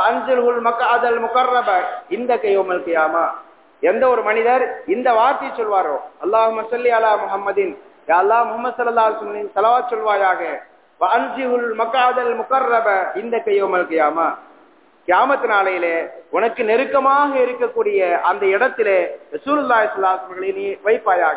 மக்காதல் முகர்ரப இந்த கையோமல் கியாமா எந்த ஒரு மனிதர் இந்த வார்த்தை சொல்வாரோ அல்லாஹு மசல்லி அலா முஹம்மதின் அல்லா முகமது சல்லா சலவா சொல்வாயாக அன்சிஹுல் மக்காதல் முகர்ரப இந்த கையோமல் கியாமா கியாமத்து நாளையிலே உனக்கு நெருக்கமாக இருக்கக்கூடிய அந்த இடத்திலே ரசூலுல்லா இஸ்லாஸ்மர்களை நீ வைப்பாயாக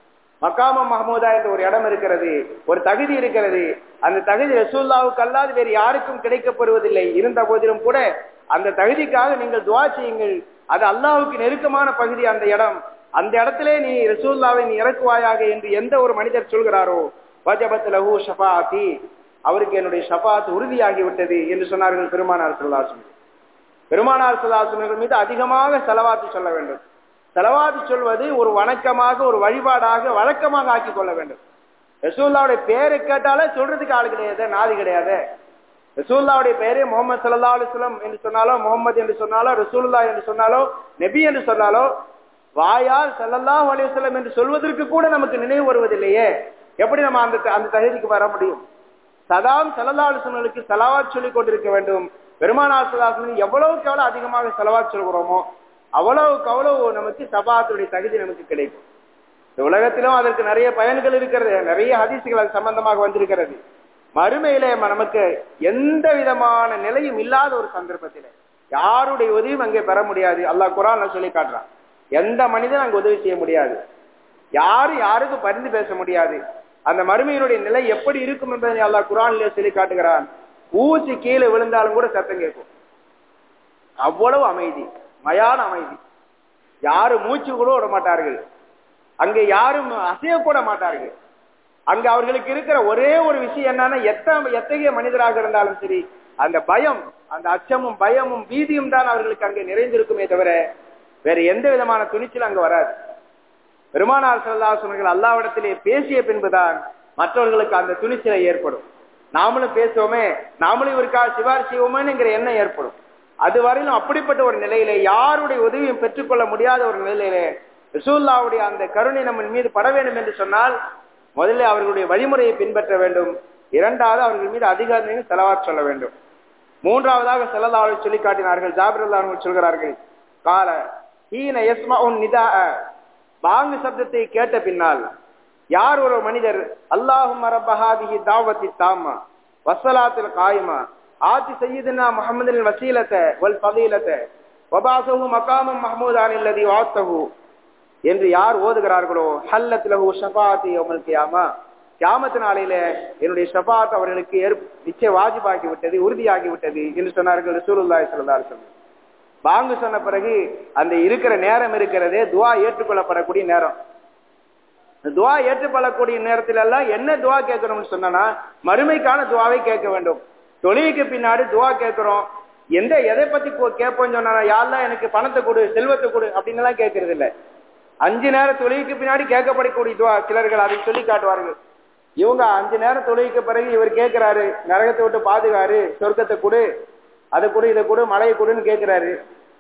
மக்காம மஹமூதா என்ற ஒரு இடம் இருக்கிறது ஒரு தகுதி இருக்கிறது அந்த தகுதி ரசூல்லாவுக்கு அல்லாது வேறு யாருக்கும் கிடைக்கப்படுவதில்லை இருந்த போதிலும் கூட அந்த தகுதிக்காக நீங்கள் துவா செய்யுங்கள் அது அல்லாவுக்கு நெருக்கமான பகுதி அந்த இடம் அந்த இடத்திலே நீ ரசூல்லாவை நீ இறக்குவாயாக என்று எந்த ஒரு மனிதர் சொல்கிறாரோ வஜபத் லஹு ஷபாத்தி அவருக்கு என்னுடைய ஷபாத் உறுதியாகி விட்டது என்று சொன்னார்கள் பெருமானார் சுல்லாசன் பெருமானார் சுல்லாசனர்கள் மீது அதிகமாக செலவாத்து சொல்ல வேண்டும் செலவாத்து சொல்வது ஒரு வணக்கமாக ஒரு வழிபாடாக வழக்கமாக ஆக்கிக் கொள்ள வேண்டும் ரசூல்லாவுடைய பேரை கேட்டாலே சொல்றதுக்கு ஆள் கிடையாது நாதி கிடையாது ரசூல்லாவுடைய பெயரே முகமது சல்லா அலுவலம் என்று சொன்னாலோ முகமது என்று சொன்னாலோ ரசூல்லா என்று சொன்னாலோ நெபி என்று சொன்னாலோ வாயால் சல்லல்லாஹ் அலுவலம் என்று சொல்வதற்கு கூட நமக்கு நினைவு வருவதில்லையே எப்படி நம்ம அந்த அந்த தகுதிக்கு வர முடியும் சதாம் சல்லல்லா அலுவலங்களுக்கு செலவாத் சொல்லிக் கொண்டிருக்க வேண்டும் பெருமானார் சலாசனுக்கு எவ்வளவுக்கு எவ்வளவு அதிகமாக செலவாத் சொல்கிறோமோ அவ்வளவுக்கு அவ்வளவு நமக்கு சபாத்துடைய தகுதி நமக்கு கிடைக்கும் இந்த உலகத்திலும் அதற்கு நிறைய பயன்கள் இருக்கிறது நிறைய ஹதீசுகள் அது சம்பந்தமாக வந்திருக்கிறது மறுமையிலே நமக்கு எந்த விதமான நிலையும் இல்லாத ஒரு சந்தர்ப்பத்தில யாருடைய உதவியும் அங்கே பெற முடியாது அல்லாஹ் குரான் சொல்லி காட்டுறான் எந்த மனிதன் அங்கு உதவி செய்ய முடியாது யாரும் யாருக்கும் பரிந்து பேச முடியாது அந்த மறுமையினுடைய நிலை எப்படி இருக்கும் என்பதை அல்லாஹ் குரான்ல சொல்லி காட்டுகிறான் ஊசி கீழே விழுந்தாலும் கூட சத்தம் கேட்கும் அவ்வளவு அமைதி மயான அமைதி யாரும் மூச்சு கூட விட மாட்டார்கள் அங்கே யாரும் அசையக்கூட மாட்டார்கள் அங்க அவர்களுக்கு இருக்கிற ஒரே ஒரு விஷயம் என்னன்னா எத்த எத்தகைய மனிதராக இருந்தாலும் சரி அந்த பயம் அந்த அச்சமும் பயமும் பீதியும் தான் அவர்களுக்கு அங்கே நிறைந்திருக்குமே தவிர வேற எந்த விதமான துணிச்சல் அங்க வராது பெருமானார் சல்லா சொன்னர்கள் அல்லாவிடத்திலே பேசிய பின்புதான் மற்றவர்களுக்கு அந்த துணிச்சலை ஏற்படும் நாமளும் பேசுவோமே நாமளும் இவருக்காக சிபாரிசு செய்வோமேங்கிற எண்ணம் ஏற்படும் அது வரையிலும் அப்படிப்பட்ட ஒரு நிலையிலே யாருடைய உதவியும் பெற்றுக்கொள்ள முடியாத ஒரு நிலையிலே ரசூல்லாவுடைய அந்த கருணை நம்ம மீது பட வேண்டும் என்று சொன்னால் முதல்ல அவர்களுடைய வழிமுறையை பின்பற்ற வேண்டும் இரண்டாவது அவர்கள் மீது அதிக செலவாத் சொல்ல வேண்டும் மூன்றாவதாக செல்லல்லாவை சொல்லி காட்டினார்கள் ஜாபிர் அவர்கள் சொல்கிறார்கள் கால ஹீன யஸ்மா உன் நிதா பாங்கு சப்தத்தை கேட்ட பின்னால் யார் ஒரு மனிதர் அல்லாஹும் ரப்பஹாதிஹி தாவத்தி தாமா வசலாத்தில் காயுமா ஆத்தி சையதுனா முகமது வசீலத்தை வல் பதீலத்தை வபாசஹு மகாமம் மஹமூதான் இல்லதி வாத்தஹு என்று யார் ஓதுகிறார்களோ ஹல்லத் லஹு ஷபாத்தி யௌமல் கியாமா கியாமத்து நாளையில என்னுடைய ஷபாத் அவர்களுக்கு ஏற்ப நிச்சய வாஜிபாகி விட்டது உறுதியாகி விட்டது என்று சொன்னார்கள் ரசூலுல்லாஹி ஸல்லல்லாஹு அலைஹி வஸல்லம் பாங்கு சொன்ன பிறகு அந்த இருக்கிற நேரம் இருக்கிறதே துவா ஏற்றுக்கொள்ளப்படக்கூடிய நேரம் துவா ஏற்றுக்கொள்ளக்கூடிய நேரத்துல எல்லாம் என்ன துவா கேட்கணும்னு சொன்னா மறுமைக்கான துவாவை கேட்க வேண்டும் தொழிலுக்கு பின்னாடி துவா கேட்கிறோம் எந்த எதை பத்தி கேட்போம் சொன்னா யாரெல்லாம் எனக்கு பணத்தை கொடு செல்வத்தை கொடு அப்படின்னு எல்லாம் கேட்கறது இல்ல அஞ்சு நேரம் தொழிலுக்கு பின்னாடி கேட்கப்படக்கூடிய துவா சிலர்கள் அதை சொல்லி காட்டுவார்கள் இவங்க அஞ்சு நேரம் தொழிலுக்கு பிறகு இவர் கேட்கிறாரு நரகத்தை விட்டு பாதுகாரு சொர்க்கத்தை கொடு அதை கொடு இதை கொடு மழையை கொடுன்னு கேட்கிறாரு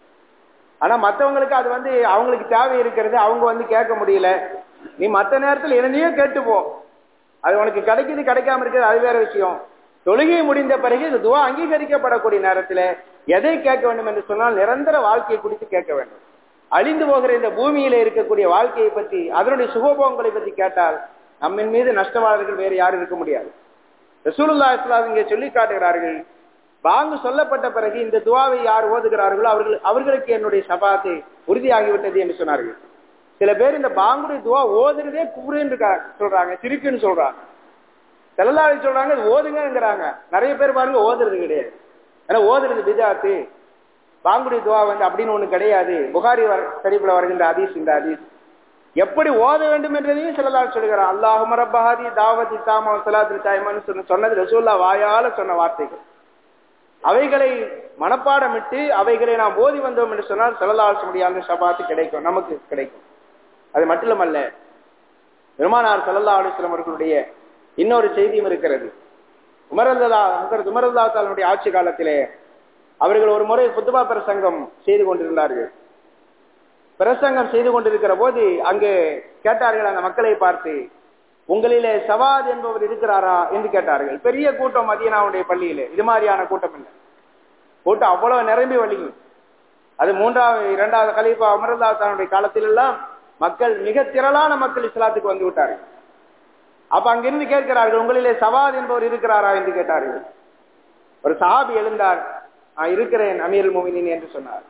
ஆனா மற்றவங்களுக்கு அது வந்து அவங்களுக்கு தேவை இருக்கிறது அவங்க வந்து கேட்க முடியல நீ மற்ற நேரத்தில் என்னையும் கேட்டுப்போ அது உனக்கு கிடைக்குது கிடைக்காம இருக்கிறது அது வேற விஷயம் தொழுகை முடிந்த பிறகு இந்த துவா அங்கீகரிக்கப்படக்கூடிய நேரத்தில் எதை கேட்க வேண்டும் என்று சொன்னால் நிரந்தர வாழ்க்கையை குறித்து கேட்க வேண்டும் அழிந்து போகிற இந்த பூமியில இருக்கக்கூடிய வாழ்க்கையை பற்றி அதனுடைய சுகபோகங்களை பற்றி கேட்டால் நம்மின் மீது நஷ்டவாளர்கள் வேறு யாரும் இருக்க முடியாது ரசூலுல்லா இஸ்லாம் இங்கே சொல்லி காட்டுகிறார்கள் பாங்கு சொல்லப்பட்ட பிறகு இந்த துவாவை யார் ஓதுகிறார்களோ அவர்கள் அவர்களுக்கு என்னுடைய சபாத்தை உறுதியாகிவிட்டது என்று சொன்னார்கள் சில பேர் இந்த பாங்குடைய துவா ஓதுறதே குபுருன்னு சொல்றாங்க சிரிக்குன்னு சொல்றாங்க செல்லலாளி சொல்றாங்க இது ஓதுங்கிறாங்க நிறைய பேர் பாருங்க ஓதுறது கிடையாது ஏன்னா ஓதுறது பிஜாத்து பாங்குடைய துவா வந்து அப்படின்னு ஒண்ணு கிடையாது புகாரி சரிப்புல வருகின்ற அதீஸ் இந்த அதீஸ் எப்படி ஓத வேண்டும் என்றதையும் செல்லலால் சொல்கிறார் அல்லாஹு மரபஹாதி தாவதி தாமா சலாத்து தாய்மான்னு சொன்ன சொன்னது ரசூல்லா வாயால சொன்ன வார்த்தைகள் அவைகளை மனப்பாடமிட்டு அவைகளை நாம் ஓதி வந்தோம் என்று சொன்னால் செல்லலால் முடியாத சபாத்து கிடைக்கும் நமக்கு கிடைக்கும் அது மட்டுமல்ல பெருமானார் சல்லல்லா அலுவலம் அவர்களுடைய இன்னொரு செய்தியும் இருக்கிறது உமரல்லா உமரல்லா தாலனுடைய ஆட்சி காலத்திலே அவர்கள் ஒரு முறை புத்துபா பிரசங்கம் செய்து கொண்டிருந்தார்கள் பிரசங்கம் செய்து கொண்டிருக்கிற போது அங்கு கேட்டார்கள் அந்த மக்களை பார்த்து உங்களிலே சவாத் என்பவர் இருக்கிறாரா என்று கேட்டார்கள் பெரிய கூட்டம் மதியனாவுடைய பள்ளியிலே இது மாதிரியான கூட்டம் இல்லை கூட்டம் அவ்வளவு நிரம்பி வழியும் அது மூன்றாவது இரண்டாவது கலீஃபா அமர்தாசானுடைய காலத்தில் எல்லாம் மக்கள் மிக திரளான மக்கள் இஸ்லாத்துக்கு வந்து விட்டார்கள் அப்ப அங்கிருந்து கேட்கிறார்கள் உங்களிலே சவாத் என்பவர் இருக்கிறாரா என்று கேட்டார்கள் ஒரு சாபி எழுந்தார் நான் இருக்கிறேன் அமீர் மோமினின் என்று சொன்னார்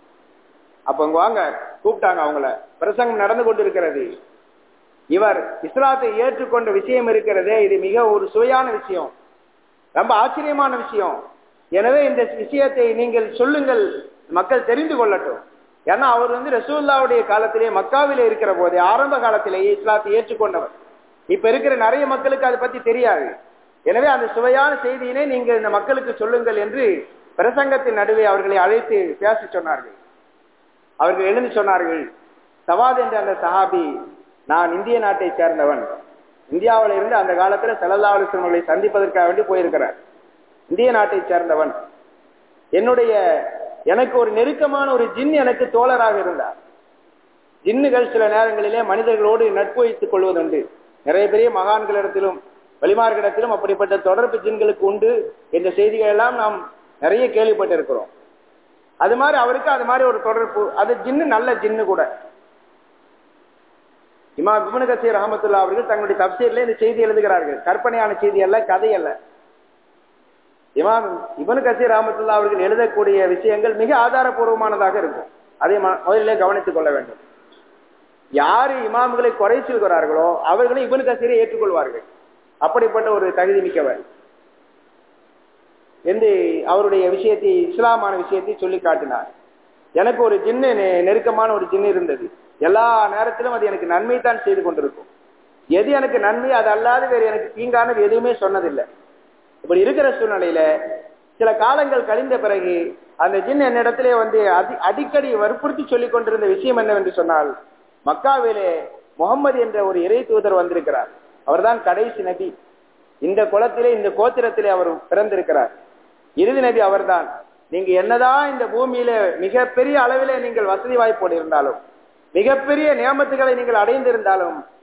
அப்ப அங்க வாங்க கூப்பிட்டாங்க அவங்கள பிரசங்கம் நடந்து கொண்டிருக்கிறது இவர் இஸ்லாத்தை ஏற்றுக்கொண்ட விஷயம் இருக்கிறதே இது மிக ஒரு சுவையான விஷயம் ரொம்ப ஆச்சரியமான விஷயம் எனவே இந்த விஷயத்தை நீங்கள் சொல்லுங்கள் மக்கள் தெரிந்து கொள்ளட்டும் ஏன்னா அவர் வந்து ரசூல்லாவுடைய காலத்திலே மக்காவிலே இருக்கிற போதே ஆரம்ப காலத்திலேயே இஸ்லாத்தை ஏற்றுக்கொண்டவர் இப்ப இருக்கிற நிறைய மக்களுக்கு அதை பத்தி தெரியாது எனவே அந்த சுவையான செய்தியினை நீங்கள் இந்த மக்களுக்கு சொல்லுங்கள் என்று பிரசங்கத்தின் நடுவே அவர்களை அழைத்து பேச சொன்னார்கள் அவர்கள் எழுந்து சொன்னார்கள் சவாத் என்ற அந்த சஹாபி நான் இந்திய நாட்டை சேர்ந்தவன் இந்தியாவில இருந்து அந்த காலத்துல செலல்லாவலிசங்களை சந்திப்பதற்காக வேண்டி போயிருக்கிறார் இந்திய நாட்டை சேர்ந்தவன் என்னுடைய எனக்கு ஒரு நெருக்கமான ஒரு ஜின் எனக்கு தோழராக இருந்தார் ஜின்னுகள் சில நேரங்களிலே மனிதர்களோடு நட்பு வைத்துக் கொள்வதுண்டு நிறைய பெரிய மகான்களிடத்திலும் வலிமார்களிடத்திலும் அப்படிப்பட்ட தொடர்பு ஜின்களுக்கு உண்டு என்ற செய்திகள் எல்லாம் நாம் நிறைய கேள்விப்பட்டிருக்கிறோம் அது மாதிரி அவருக்கு அது மாதிரி ஒரு தொடர்பு அது ஜின்னு நல்ல ஜின்னு கூட இமா குமனு கசீர் அகமத்துல்லா அவர்கள் தங்களுடைய தப்சீர்ல இந்த செய்தி எழுதுகிறார்கள் கற்பனையான செய்தி அல்ல கதை அல்ல இமாம் இபனு கசீர் அகமத்துல்லா அவர்கள் எழுதக்கூடிய விஷயங்கள் மிக ஆதாரபூர்வமானதாக இருக்கும் அதை முதலிலே கவனித்துக் கொள்ள வேண்டும் யாரு இமாம்களை குறை சொல்கிறார்களோ அவர்களும் இபனு கசீரை ஏற்றுக்கொள்வார்கள் அப்படிப்பட்ட ஒரு தகுதி மிக்கவர் என்று அவருடைய விஷயத்தை இஸ்லாமான விஷயத்தை சொல்லி காட்டினார் எனக்கு ஒரு ஜின்னு நெருக்கமான ஒரு ஜின்னு இருந்தது எல்லா நேரத்திலும் அது எனக்கு நன்மை தான் செய்து கொண்டிருக்கும் எது எனக்கு நன்மை அது அல்லாது வேறு எனக்கு தீங்கானது எதுவுமே சொன்னதில்லை இப்படி இருக்கிற சூழ்நிலையில சில காலங்கள் கழிந்த பிறகு அந்த ஜின் என்னிடத்திலே வந்து அதி அடிக்கடி வற்புறுத்தி சொல்லிக் கொண்டிருந்த விஷயம் என்னவென்று சொன்னால் மக்காவிலே முகம்மது என்ற ஒரு இறை தூதர் வந்திருக்கிறார் அவர்தான் கடைசி நபி இந்த குளத்திலே இந்த கோத்திரத்திலே அவர் பிறந்திருக்கிறார் இறுதி நபி அவர்தான் நீங்க என்னதான் இந்த பூமியில மிகப்பெரிய அளவிலே நீங்கள் வசதி வாய்ப்போடு இருந்தாலும் மிகப்பெரிய நியமத்துகளை நீங்கள் அடைந்திருந்தாலும்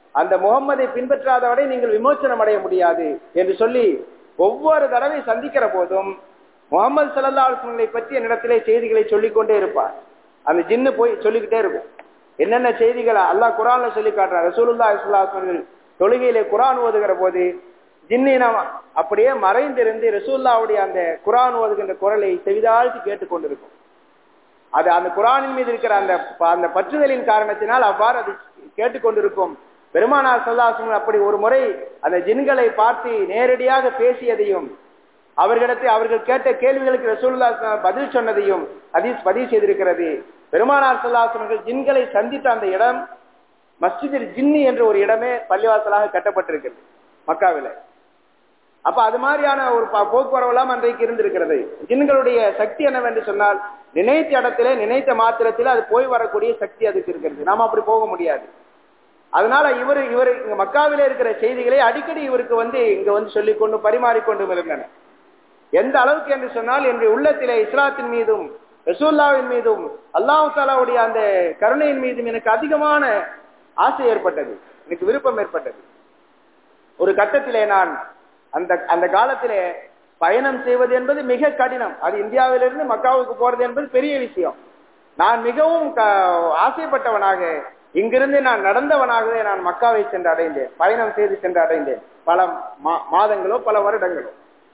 அந்த முகம்மதை பின்பற்றாதவரை நீங்கள் விமோச்சனம் அடைய முடியாது என்று சொல்லி ஒவ்வொரு தடவை சந்திக்கிற போதும் முகமது சல்லா அலுவலை பற்றி என்னிடத்திலே செய்திகளை சொல்லிக் கொண்டே இருப்பார் அந்த ஜின்னு போய் சொல்லிக்கிட்டே இருக்கும் என்னென்ன செய்திகளை அல்லாஹ் குரான்ல சொல்லி காட்டுறார் ரசூலுல்லா இஸ்லாஸ்வர்கள் தொழுகையிலே குரான் ஓதுகிற போது ஜின்னினம் அப்படியே மறைந்திருந்து ரசூல்லாவுடைய அந்த குரான் ஓதுகின்ற குரலை செவிதாழ்த்தி கேட்டுக்கொண்டிருக்கும் அது அந்த குரானின் மீது இருக்கிற அந்த அந்த பற்றுதலின் காரணத்தினால் அவ்வாறு அது கேட்டுக்கொண்டிருக்கும் பெருமானார் சொல்லாசன் அப்படி ஒரு முறை அந்த ஜின்களை பார்த்து நேரடியாக பேசியதையும் அவர்களிடத்தை அவர்கள் கேட்ட கேள்விகளுக்கு ரசூல்லா பதில் சொன்னதையும் ஹதீஸ் பதிவு செய்திருக்கிறது பெருமானார் சொல்லாசனர்கள் ஜின்களை சந்தித்த அந்த இடம் மஸ்ஜிதில் ஜின்னி என்ற ஒரு இடமே பள்ளிவாசலாக கட்டப்பட்டிருக்கிறது மக்காவில அப்ப அது மாதிரியான ஒரு போக்குவரவுலாம் அன்றைக்கு இருந்திருக்கிறது ஜின்களுடைய சக்தி என்னவென்று சொன்னால் நினைத்த இடத்திலே நினைத்த மாத்திரத்தில் அது போய் வரக்கூடிய சக்தி அதுக்கு இருக்கிறது நாம அப்படி போக முடியாது அதனால இவர் இவர் இங்க மக்காவிலே இருக்கிற செய்திகளை அடிக்கடி இவருக்கு வந்து இங்க வந்து சொல்லிக்கொண்டு பரிமாறிக்கொண்டும் இருந்தன எந்த அளவுக்கு என்று சொன்னால் என்னுடைய உள்ளத்திலே இஸ்லாத்தின் மீதும் ரசூல்லாவின் மீதும் அல்லாஹு தாலாவுடைய அந்த கருணையின் மீதும் எனக்கு அதிகமான ஆசை ஏற்பட்டது எனக்கு விருப்பம் ஏற்பட்டது ஒரு கட்டத்திலே நான் அந்த அந்த காலத்திலே பயணம் செய்வது என்பது மிக கடினம் அது இந்தியாவிலிருந்து மக்காவுக்கு போறது என்பது பெரிய விஷயம் நான் மிகவும் ஆசைப்பட்டவனாக இங்கிருந்து நான் நடந்தவனாகவே நான் மக்காவை சென்று அடைந்தேன் பயணம் செய்து சென்று அடைந்தேன் பல மாதங்களோ பல வருடங்களோ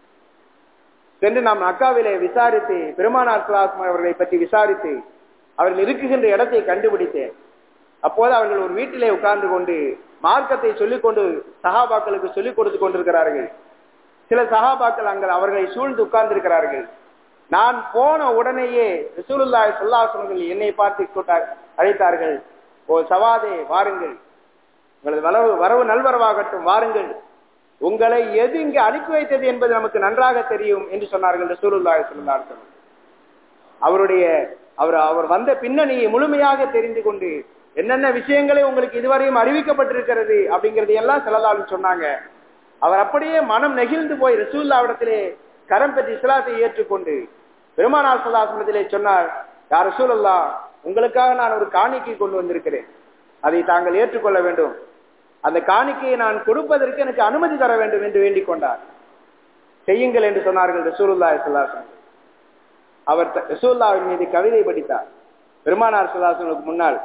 சென்று நாம் அக்காவிலே விசாரித்து பெருமானார் சுலாஸ்மா அவர்களை பற்றி விசாரித்து அவர்கள் இருக்குகின்ற இடத்தை கண்டுபிடித்தேன் அப்போது அவர்கள் ஒரு வீட்டிலே உட்கார்ந்து கொண்டு மார்க்கத்தை சொல்லிக் கொண்டு சகாபாக்களுக்கு சொல்லிக் கொடுத்து கொண்டிருக்கிறார்கள் சில சகாபாக்கள் அங்கே அவர்களை சூழ்ந்து உட்கார்ந்திருக்கிறார்கள் நான் போன உடனேயே ரசூலுல்லாய் சொல்லாசனங்கள் என்னை பார்த்து அழைத்தார்கள் ஓ சவாதே வாருங்கள் உங்களது வரவு வரவு நல்வரவாகட்டும் வாருங்கள் உங்களை எது இங்கு அனுப்பி வைத்தது என்பது நமக்கு நன்றாக தெரியும் என்று சொன்னார்கள் ரசூலுல்லாய் சொல்லாசனம் அவருடைய அவர் அவர் வந்த பின்னணியை முழுமையாக தெரிந்து கொண்டு என்னென்ன விஷயங்களை உங்களுக்கு இதுவரையும் அறிவிக்கப்பட்டிருக்கிறது அப்படிங்கறது எல்லாம் செல்லலாலும் சொன்னாங்க அவர் அப்படியே மனம் நெகிழ்ந்து போய் ரசூல்லாவிடத்திலே கரம் பெற்று இஸ்லாத்தை ஏற்றுக்கொண்டு பெருமானார் சல்லாசனத்திலே சொன்னார் யார் ரசூலல்லா உங்களுக்காக நான் ஒரு காணிக்கை கொண்டு வந்திருக்கிறேன் அதை தாங்கள் ஏற்றுக்கொள்ள வேண்டும் அந்த காணிக்கையை நான் கொடுப்பதற்கு எனக்கு அனுமதி தர வேண்டும் என்று வேண்டிக் கொண்டார் செய்யுங்கள் என்று சொன்னார்கள் ரசூலுல்லா சொல்லாசன் அவர் ரசூல்லாவின் மீது கவிதை படித்தார் பெருமானார் சொல்லாசனுக்கு முன்னால்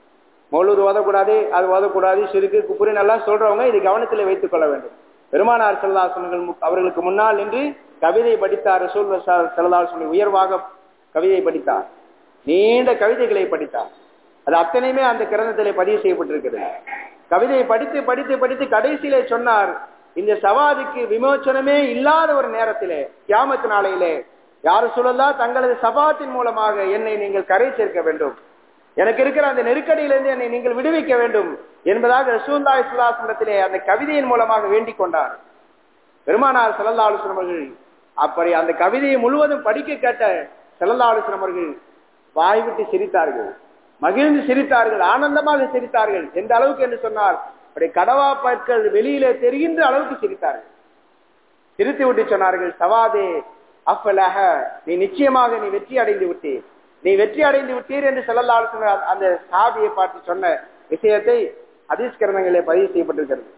மௌலூது ஓதக்கூடாது அது ஓதக்கூடாது சிறுக்கு குப்புரின் எல்லாம் சொல்றவங்க இதை கவனத்தில் வைத்துக் கொள்ள வேண்டும் பெருமானார் செல்லாசனங்கள் அவர்களுக்கு முன்னால் நின்று கவிதை படித்தார் ரசூல் செல்லதாசனை உயர்வாக கவிதை படித்தார் நீண்ட கவிதைகளை படித்தார் அது அத்தனையுமே அந்த கிரந்தத்திலே பதிவு செய்யப்பட்டிருக்கிறது கவிதையை படித்து படித்து படித்து கடைசியிலே சொன்னார் இந்த சவாதிக்கு விமோச்சனமே இல்லாத ஒரு நேரத்திலே கியாமத்து நாளையிலே யாரு சொல்லலா தங்களது சபாத்தின் மூலமாக என்னை நீங்கள் கரை சேர்க்க வேண்டும் எனக்கு இருக்கிற அந்த நெருக்கடியிலிருந்து என்னை நீங்கள் விடுவிக்க வேண்டும் என்பதாக ரசூல்லா இஸ்லாசனத்திலே அந்த கவிதையின் மூலமாக வேண்டிக் கொண்டார் பெருமானார் செல்லல்லா அவர்கள் அப்படி அந்த கவிதையை முழுவதும் படிக்க கேட்ட செல்லல்லா அவர்கள் வாய்விட்டு சிரித்தார்கள் மகிழ்ந்து சிரித்தார்கள் ஆனந்தமாக சிரித்தார்கள் எந்த அளவுக்கு என்று சொன்னால் அப்படி கடவா பற்கள் வெளியிலே தெரிகின்ற அளவுக்கு சிரித்தார்கள் சிரித்து விட்டு சொன்னார்கள் சவாதே அப்பலக நீ நிச்சயமாக நீ வெற்றி அடைந்து விட்டீர் நீ வெற்றி அடைந்து விட்டீர் என்று செல்லல்லால் சொன்ன அந்த சாபியை பார்த்து சொன்ன விஷயத்தை அதிஸ்கரணங்களே பதிவு செய்யப்பட்டிருக்கிறது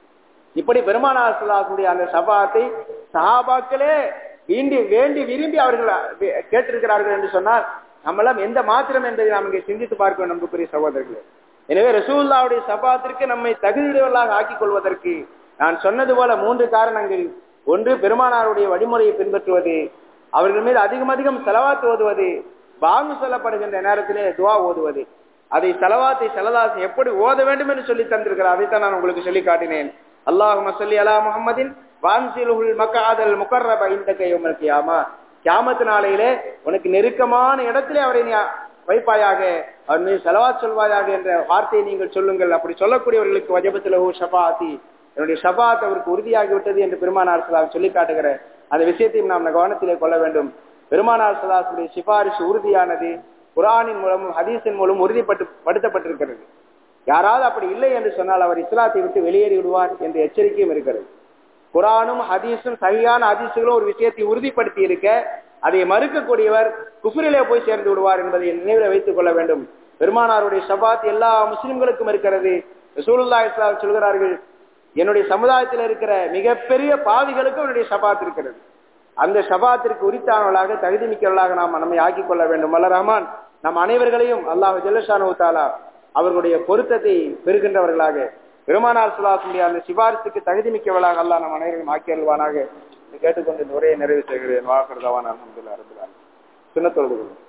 இப்படி பெருமானார் சொல்லாசனுடைய அந்த சபாத்தை சஹாபாக்களே வேண்டி வேண்டி விரும்பி அவர்கள் கேட்டிருக்கிறார்கள் என்று சொன்னால் நம்மளாம் எந்த மாத்திரம் என்பதை நாம் இங்கே சிந்தித்து பார்க்க வேண்டும் அன்புக்குரிய சகோதரர்களே எனவே ரசூல்லாவுடைய சபாத்திற்கு நம்மை தகுதியுள்ளவர்களாக ஆக்கிக் கொள்வதற்கு நான் சொன்னது போல மூன்று காரணங்கள் ஒன்று பெருமானாருடைய வழிமுறையை பின்பற்றுவது அவர்கள் மீது அதிகம் அதிகம் செலவாத்து ஓதுவது பாங்கு சொல்லப்படுகின்ற நேரத்திலே துவா ஓதுவது அதை செலவாத்தை செலதாசை எப்படி ஓத வேண்டும் என்று சொல்லி தந்திருக்கிறார் அதைத்தான் நான் உங்களுக்கு சொல்லி காட்டினேன் அல்லாஹு சொல்லி அலா முகமதின் வான்சிலுல் மக்காதல் முகர்ரப இந்த கையமல் கியாமா கியாமத்து நாளையிலே உனக்கு நெருக்கமான இடத்திலே அவரை நீ வைப்பாயாக அவர் மீது செலவா சொல்வாயாக என்ற வார்த்தையை நீங்கள் சொல்லுங்கள் அப்படி சொல்லக்கூடியவர்களுக்கு வஜபத்துல ஷபாத்தி என்னுடைய ஷபாத் அவருக்கு உறுதியாகி விட்டது என்று பெருமானார் சலாஸ் சொல்லி காட்டுகிற அந்த விஷயத்தையும் நாம் கவனத்திலே கொள்ள வேண்டும் பெருமானார் சலாசுடைய சிபாரிசு உறுதியானது குரானின் மூலமும் ஹதீஸின் மூலம் உறுதிப்பட்டு படுத்தப்பட்டிருக்கிறது யாராவது அப்படி இல்லை என்று சொன்னால் அவர் இஸ்லாத்தை விட்டு வெளியேறி விடுவார் என்ற எச்சரிக்கையும் இருக்கிறது குரானும் ஹதீஸும் சரியான ஹதீஸுகளும் ஒரு விஷயத்தை உறுதிப்படுத்தி இருக்க அதை மறுக்கக்கூடியவர் குஃபுரிலே போய் சேர்ந்து விடுவார் என்பதை நினைவில் வைத்துக் கொள்ள வேண்டும் பெருமானாருடைய ஷபாத் எல்லா முஸ்லிம்களுக்கும் இருக்கிறது ரசூலுல்லாஹி ஸல்லல்லாஹு அலைஹி சொல்கிறார்கள் என்னுடைய சமுதாயத்தில் இருக்கிற மிகப்பெரிய பாவிகளுக்கும் என்னுடைய ஷபாத் இருக்கிறது அந்த ஷபாத்திற்கு உரித்தானவர்களாக தகுதி மிக்கவர்களாக நாம் நம்மை ஆக்கிக் கொள்ள வேண்டும் அல்ல ரஹ்மான் நம் அனைவர்களையும் அல்லாஹ் ஜல்லஷானு தாலா அவர்களுடைய பொருத்தத்தை பெறுகின்றவர்களாக பெருமானார் சுல்லாசுடைய அந்த சிபாரிசுக்கு தகுதி மிக்கவர்களாக அல்லாஹ் நம் அனைவரையும் ஆக்கி அல்வானாக கேட்டுக்கொண்டு இந்த உரையை நிறைவு செய்கிறேன் வாக்குறதவான் அலமதுல்லா அரபுல்லா சின்ன தொழுது